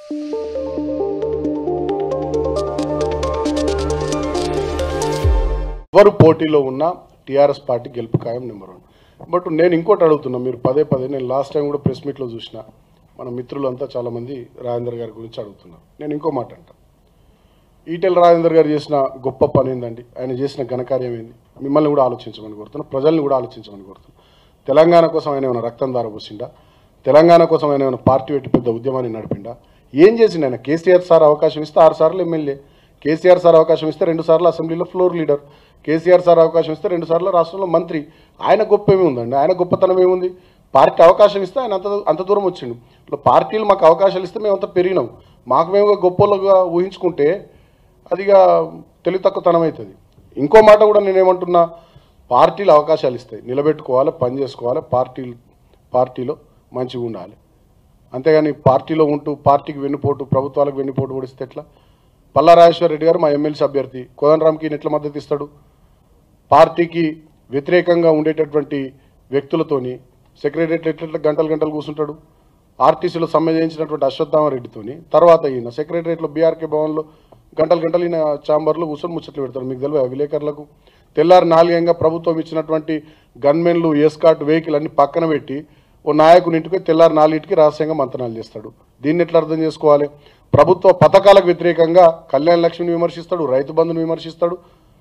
ఎవరు పోటీలో ఉన్న టీఆర్ఎస్ పార్టీ గెలుపు ఖాయం నెంబర్ వన్ బట్ నేను ఇంకోటి అడుగుతున్నా మీరు పదే పదే నేను లాస్ట్ టైం కూడా ప్రెస్ మీట్లో చూసిన మన మిత్రులంతా చాలామంది రాజేందర్ గారి గురించి అడుగుతున్నారు నేను ఇంకో మాట అంట ఈటెల రాజేందర్ గారు చేసిన గొప్ప పని ఏందండి ఆయన చేసిన ఘనకార్యం ఏంది మిమ్మల్ని కూడా ఆలోచించమని కోరుతున్నా ప్రజల్ని కూడా ఆలోచించమని కోరుతున్నా తెలంగాణ కోసం ఆయన ఏమైనా రక్తం దారపోసిండా తెలంగాణ కోసం ఆయన ఏమైనా పార్టీ పెట్టి పెద్ద ఉద్యమాన్ని నడిపిండా ఏం చేసిండు ఆయన కేసీఆర్ సార్ అవకాశం ఇస్తే ఆరు సార్లు ఎమ్మెల్యే కేసీఆర్ సార్ అవకాశం ఇస్తే రెండు సార్లు అసెంబ్లీలో ఫ్లోర్ లీడర్ కేసీఆర్ సార్ అవకాశం ఇస్తే రెండు సార్లు రాష్ట్రంలో మంత్రి ఆయన గొప్ప ఏమి ఉందండి ఆయన గొప్పతనం ఏముంది పార్టీ అవకాశం ఇస్తే ఆయన అంత అంత దూరం వచ్చిండు ఇప్పుడు పార్టీలు మాకు అవకాశాలు ఇస్తే మేము అంత పెరిగినాం మాకు మేము గొప్పలుగా ఊహించుకుంటే అదిగా తెలివి తక్కువతనం అవుతుంది ఇంకో మాట కూడా నేనేమంటున్నా పార్టీలు అవకాశాలు ఇస్తాయి నిలబెట్టుకోవాలి పని చేసుకోవాలి పార్టీ పార్టీలో మంచిగా ఉండాలి అంతేగాని పార్టీలో ఉంటూ పార్టీకి వెన్నుపోటు ప్రభుత్వాలకు వెన్నుపోటు పొడిస్తే ఎట్లా పల్లా రాజేశ్వర రెడ్డి గారు మా ఎమ్మెల్సీ అభ్యర్థి కోదండరామ్కి ఈయన ఎట్లా మద్దతు ఇస్తాడు పార్టీకి వ్యతిరేకంగా ఉండేటటువంటి వ్యక్తులతోని సెక్రటరీ ఎట్లా గంటలు గంటలు కూర్చుంటాడు ఆర్టీసీలో సమ్మె చేయించినటువంటి అశ్వత్థామరెడ్డితోని తర్వాత ఈయన సెక్రటరియట్లో బీఆర్కే భవన్లో గంటలు గంటలు ఈయన ఛాంబర్లో కూర్చొని ముచ్చట్లు పెడతారు మీకు తెలియదు విలేకరులకు తెల్లారి నాలుగంగా ప్రభుత్వం ఇచ్చినటువంటి గన్మెన్లు ఎస్కాట్ వెహికల్ అన్ని పక్కన పెట్టి ఓ నాయకుని ఇంటికి తెల్లారి నాలుగింటికి రహస్యంగా మంతనాలు చేస్తాడు దీన్ని ఎట్లా అర్థం చేసుకోవాలి ప్రభుత్వ పథకాలకు వ్యతిరేకంగా కళ్యాణ లక్ష్మిని విమర్శిస్తాడు రైతు బంధుని విమర్శిస్తాడు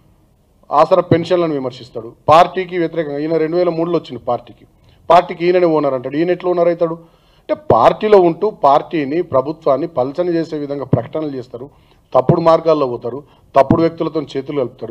ఆసరా పెన్షన్లను విమర్శిస్తాడు పార్టీకి వ్యతిరేకంగా ఈయన రెండు వేల మూడులో వచ్చింది పార్టీకి పార్టీకి ఈయననే ఓనర్ అంటాడు ఈయన ఎట్లా ఓనర్ అవుతాడు అంటే పార్టీలో ఉంటూ పార్టీని ప్రభుత్వాన్ని పలచన చేసే విధంగా ప్రకటనలు చేస్తారు తప్పుడు మార్గాల్లో పోతారు తప్పుడు వ్యక్తులతో చేతులు కలుపుతారు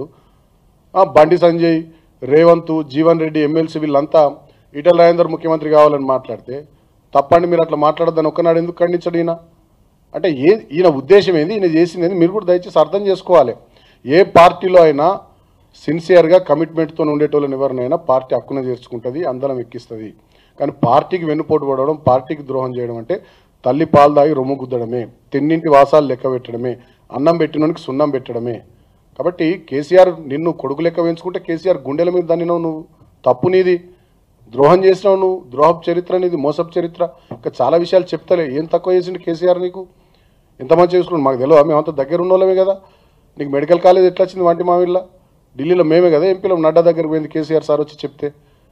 ఆ, బండి సంజయ్ రేవంత్ జీవన్ రెడ్డి ఎమ్మెల్సీ వీళ్ళంతా ఈటల రాజేందర్ ముఖ్యమంత్రి కావాలని మాట్లాడితే తప్పండి మీరు అట్లా మాట్లాడద్దని ఒక్కనాడు ఎందుకు ఖండించడు ఈయన అంటే ఏ ఈయన ఉద్దేశం ఏంది ఈయన చేసింది ఏంది మీరు కూడా దయచేసి అర్థం చేసుకోవాలి ఏ పార్టీలో అయినా సిన్సియర్గా కమిట్మెంట్తో ఉండేటోళ్ళని ఎవరినైనా పార్టీ హక్కున చేర్చుకుంటుంది అందరం ఎక్కిస్తుంది కానీ పార్టీకి వెన్నుపోటు పడడం పార్టీకి ద్రోహం చేయడం అంటే తల్లి పాలు దాగి రొమ్ము గుద్దడమే తిన్నింటి వాసాలు లెక్క పెట్టడమే అన్నం పెట్టినోనికి సున్నం పెట్టడమే కాబట్టి కేసీఆర్ నిన్ను కొడుకు లెక్క పెంచుకుంటే కేసీఆర్ గుండెల మీద దానినావు నువ్వు తప్పు నీది ద్రోహం చేసినావు నువ్వు ద్రోహపు చరిత్ర నీది మోసపు చరిత్ర ఇంకా చాలా విషయాలు చెప్తలే ఏం తక్కువ చేసిండు కేసీఆర్ నీకు ఎంత మంచి చేసుకున్నాడు మాకు తెలియదు మేమంతా దగ్గర ఉన్న వాళ్ళమే కదా నీకు మెడికల్ కాలేజ్ ఎట్లా వచ్చింది వంటి మావిళ్ళ ఢిల్లీలో మేమే కదా ఎంపీలో నడ్డా దగ్గరికి పోయింది కేసీఆర్ సార్ వచ్చి చెప్తే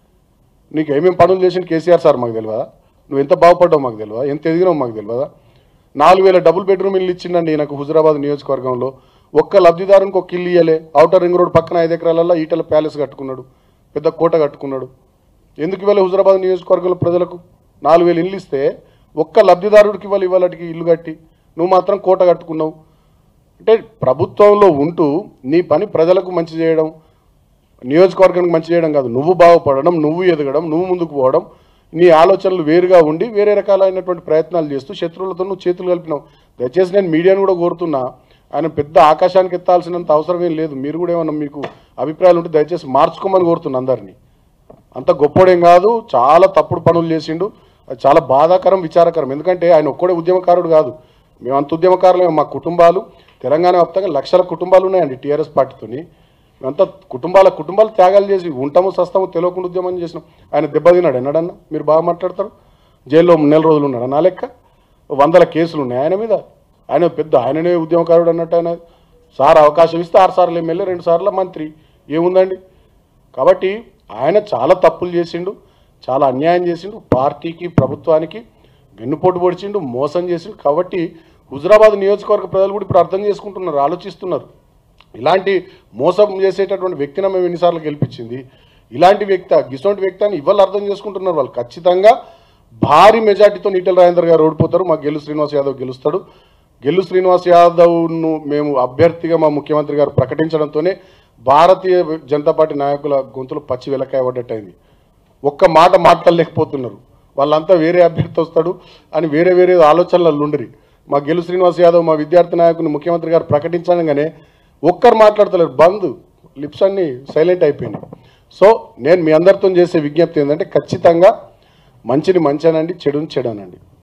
నీకు ఏమేమి పనులు చేసిండు కేసీఆర్ సార్ మాకు తెలియదా నువ్వు ఎంత బాగుపడ్డావు మాకు తెలియదా ఎంత ఎదిగినావు మాకు తెలియదా నాలుగు వేల డబుల్ బెడ్రూమ్ ఇల్లు ఇచ్చిండండి నాకు హుజురాబాద్ నియోజకవర్గంలో ఒక్క లబ్ధిదారునికి ఒక ఇల్లు ఇయ్యలే అవుటర్ రింగ్ రోడ్ పక్కన ఐదు ఎకరాలలో ఈటల ప్యాలెస్ కట్టుకున్నాడు పెద్ద కోట కట్టుకున్నాడు ఎందుకు ఇవ్వాలి హుజురాబాద్ నియోజకవర్గంలో ప్రజలకు నాలుగు వేలు ఇల్లు ఇస్తే ఒక్క లబ్ధిదారుడికి ఇవ్వాలి ఇవాళకి ఇల్లు కట్టి నువ్వు మాత్రం కోట కట్టుకున్నావు అంటే ప్రభుత్వంలో ఉంటూ నీ పని ప్రజలకు మంచి చేయడం నియోజకవర్గానికి మంచి చేయడం కాదు నువ్వు బాగుపడడం నువ్వు ఎదగడం నువ్వు ముందుకు పోవడం నీ ఆలోచనలు వేరుగా ఉండి వేరే రకాలైనటువంటి ప్రయత్నాలు చేస్తూ శత్రువులతో నువ్వు చేతులు కలిపినావు దయచేసి నేను మీడియాను కూడా కోరుతున్నా ఆయన పెద్ద ఆకాశానికి ఎత్తాల్సినంత అవసరం ఏం లేదు మీరు కూడా ఏమన్నా మీకు అభిప్రాయాలు ఉంటే దయచేసి మార్చుకోమని కోరుతున్నా అందరినీ అంత గొప్పోడేం కాదు చాలా తప్పుడు పనులు చేసిండు అది చాలా బాధాకరం విచారకరం ఎందుకంటే ఆయన ఒక్కడే ఉద్యమకారుడు కాదు మేము అంత ఉద్యమకారులమే మా కుటుంబాలు తెలంగాణ వ్యాప్తంగా లక్షల కుటుంబాలు ఉన్నాయండి టీఆర్ఎస్ పార్టీతోని మేమంతా కుటుంబాల కుటుంబాలు త్యాగాలు చేసి ఉంటాము సస్తాము తెలియకుండా ఉద్యమం చేసినాం ఆయన దెబ్బతిన్నాడు ఎన్నడన్నా మీరు బాగా మాట్లాడతారు జైల్లో నెల రోజులు ఉన్నాడు నా లెక్క వందల కేసులు ఉన్నాయి ఆయన మీద ఆయన పెద్ద ఆయననే ఉద్యమకారుడు అన్నట్టు ఆయన సార్ అవకాశం ఇస్తే ఆరు సార్లు ఎమ్మెల్యే రెండు సార్లు మంత్రి ఏముందండి కాబట్టి ఆయన చాలా తప్పులు చేసిండు చాలా అన్యాయం చేసిండు పార్టీకి ప్రభుత్వానికి వెన్నుపోటు పొడిచిండు మోసం చేసిండు కాబట్టి హుజురాబాద్ నియోజకవర్గ ప్రజలు కూడా ఇప్పుడు అర్థం చేసుకుంటున్నారు ఆలోచిస్తున్నారు ఇలాంటి మోసం చేసేటటువంటి వ్యక్తిని మేము ఎన్నిసార్లు గెలిపించింది ఇలాంటి వ్యక్తి గిసోంటి వ్యక్తి అని ఇవాళ అర్థం చేసుకుంటున్నారు వాళ్ళు ఖచ్చితంగా భారీ మెజార్టీతో ఈటెల రాజేందర్ గారు ఓడిపోతారు మా గెలు శ్రీనివాస్ యాదవ్ గెలుస్తాడు గెల్లు శ్రీనివాస్ యాదవ్ను మేము అభ్యర్థిగా మా ముఖ్యమంత్రి గారు ప్రకటించడంతోనే భారతీయ జనతా పార్టీ నాయకుల గొంతులు పచ్చి వెలకాయ పడ్డట్టయింది ఒక్క మాట మాట్లాడలేకపోతున్నారు వాళ్ళంతా వేరే అభ్యర్థి వస్తాడు అని వేరే వేరే ఆలోచనలు ఉండిరి మా గెలు శ్రీనివాస్ యాదవ్ మా విద్యార్థి నాయకుని ముఖ్యమంత్రి గారు ప్రకటించగానే ఒక్కరు మాట్లాడతలేరు బంద్ లిప్స్ అన్ని సైలెంట్ అయిపోయినాయి సో నేను మీ అందరితో చేసే విజ్ఞప్తి ఏంటంటే ఖచ్చితంగా మంచిని మంచి అనండి చెడుని చెడు అనండి